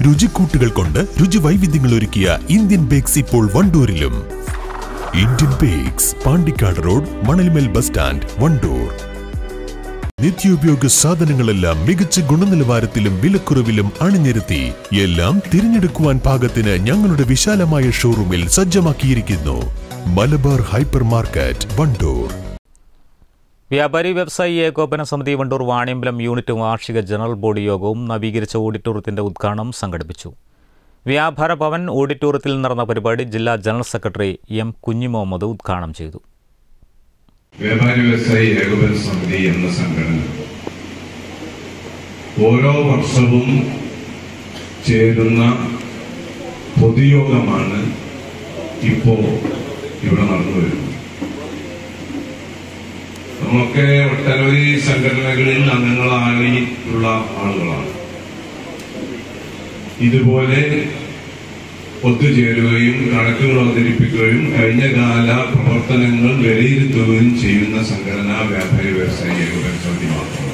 രുചിക്കൂട്ടുകൾ കൊണ്ട് രുചി വൈവിധ്യങ്ങൾ ഒരുക്കിയ ഇന്ത്യൻ ബേക്സ് ഇപ്പോൾ വണ്ടൂരിലും Indian Bakes Pandikkad road Manalmel bus stand Wandoor നിത്യോപയോഗ സാധനങ്ങളെല്ലാം മികച്ച ഗുണനിലവാരത്തിലും വിലക്കുറവിലും അണിനിരത്തി എല്ലാം തിരഞ്ഞെടുക്കുവാൻ പാകത്തിന് ഞങ്ങളുടെ വിശാലമായ ഷോറൂമിൽ സജ്ജമാക്കിയിരിക്കുന്നു മലബാർ ഹൈപ്പർ മാർക്കറ്റ് വണ്ടൂർ വ്യാപാരി വ്യവസായി ഏകോപന സമിതി വണ്ടൂർ വാണിയമ്പലം യൂണിറ്റ് വാർഷിക ജനറൽ ബോഡി യോഗവും നവീകരിച്ച ഓഡിറ്റോറിയത്തിന്റെ ഉദ്ഘാടനം സംഘടിപ്പിച്ചു വ്യാപാര ഭവൻ ഓഡിറ്റോറിയത്തിൽ നടന്ന പരിപാടി ജില്ലാ ജനറൽ സെക്രട്ടറി എം കുഞ്ഞിമുഹമ്മദ് ഉദ്ഘാടനം ചെയ്തു വ്യാപാരി വ്യവസായി ഏകോപന സമിതി എന്ന സംഘടന ഓരോ വർഷവും ചേരുന്ന പൊതുയോഗമാണ് ഇപ്പോ ഇവിടെ നടന്നു വരുന്നത് നമ്മളൊക്കെ ഒട്ടനവധി സംഘടനകളിൽ അംഗങ്ങളായിട്ടുള്ള ആളുകളാണ് ഇതുപോലെ ഒത്തുചേരുകയും കണക്കുകൾ അവതരിപ്പിക്കുകയും കഴിഞ്ഞ കാല പ്രവർത്തനങ്ങൾ വിലയിരുത്തുകയും ചെയ്യുന്ന സംഘടന വ്യാപാരി വ്യവസായി ഏകോപന സമിതി മാത്രമാണ്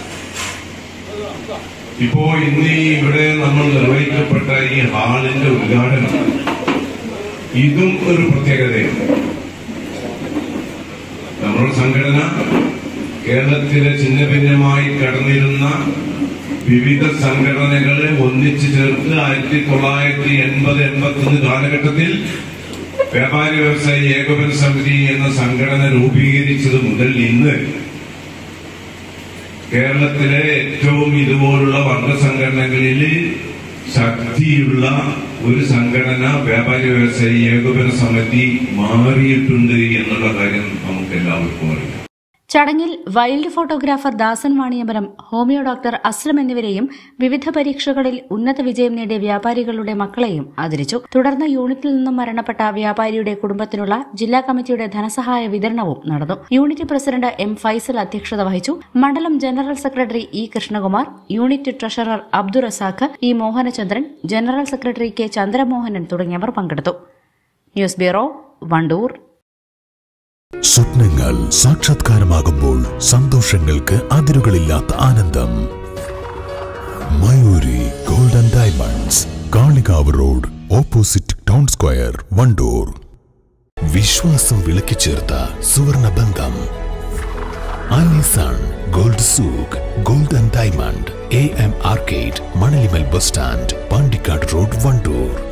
ഇപ്പോ ഇന്ന് ഈ ഇവിടെ നമ്മൾ നിർവഹിക്കപ്പെട്ട ഈ ഹാളിന്റെ ഉദ്ഘാടനം ഇതും ഒരു പ്രത്യേകതയാണ് നമ്മുടെ സംഘടന കേരളത്തിലെ ചിന്ന ഭിന്നമായി കടന്നിരുന്ന വിവിധ സംഘടനകളെ ഒന്നിച്ചു ചേർത്ത് ആയിരത്തി തൊള്ളായിരത്തി എൺപത് എൺപത്തി ഒന്ന് കാലഘട്ടത്തിൽ വ്യാപാരി വ്യവസായി ഏകോപന സമിതി എന്ന സംഘടന രൂപീകരിച്ചത് മുതൽ ഇന്ന് കേരളത്തിലെ ഏറ്റവും ഇതുപോലുള്ള വർഗ സംഘടനകളിൽ ശക്തിയുള്ള ഒരു സംഘടന വ്യാപാരി വ്യവസായി ഏകോപന സമിതി മാറിയിട്ടുണ്ട് എന്നുള്ള കാര്യം നമുക്ക് എല്ലാവർക്കും അറിയാം ചടങ്ങിൽ wild photographer Dasan Vaniyambalam homeo doctor Aslam എന്നിവരെയും വിവിധ പരീക്ഷകളിൽ ഉന്നത വിജയം നേടിയ വ്യാപാരികളുടെ മക്കളെയും ആദരിച്ചു തുടർന്ന് യൂണിറ്റിൽ നിന്നും മരണപ്പെട്ട വ്യാപാരിയുടെ കുടുംബത്തിനുള്ള ജില്ലാ കമ്മിറ്റിയുടെ ധനസഹായ വിതരണവും നടന്നു യൂണിറ്റ് പ്രസിഡന്റ് എം ഫൈസൽ അധ്യക്ഷത വഹിച്ചു മണ്ഡലം general secretary E Krishnakumar unit treasurer Abdul Razak E Mohanachandran general secretary K Chandramohanan തുടങ്ങിയവർ പങ്കെടുത്തു ന്യൂസ് ബ്യൂറോ വണ്ടൂർ സ്വപ്നങ്ങൾ സാക്ഷാത്കാരമാകുമ്പോൾ സന്തോഷങ്ങൾക്ക് അതിരുകളില്ലാത്ത ആനന്ദം Mayuri golden diamonds Kalikavu road opposite town square Wandoor വിശ്വാസം വിളക്കിച്ചേർത്ത സുവർണ ബന്ധം Alison gold souk golden diamond A M arcade Manalimal bus stand Pandikkad road Wandoor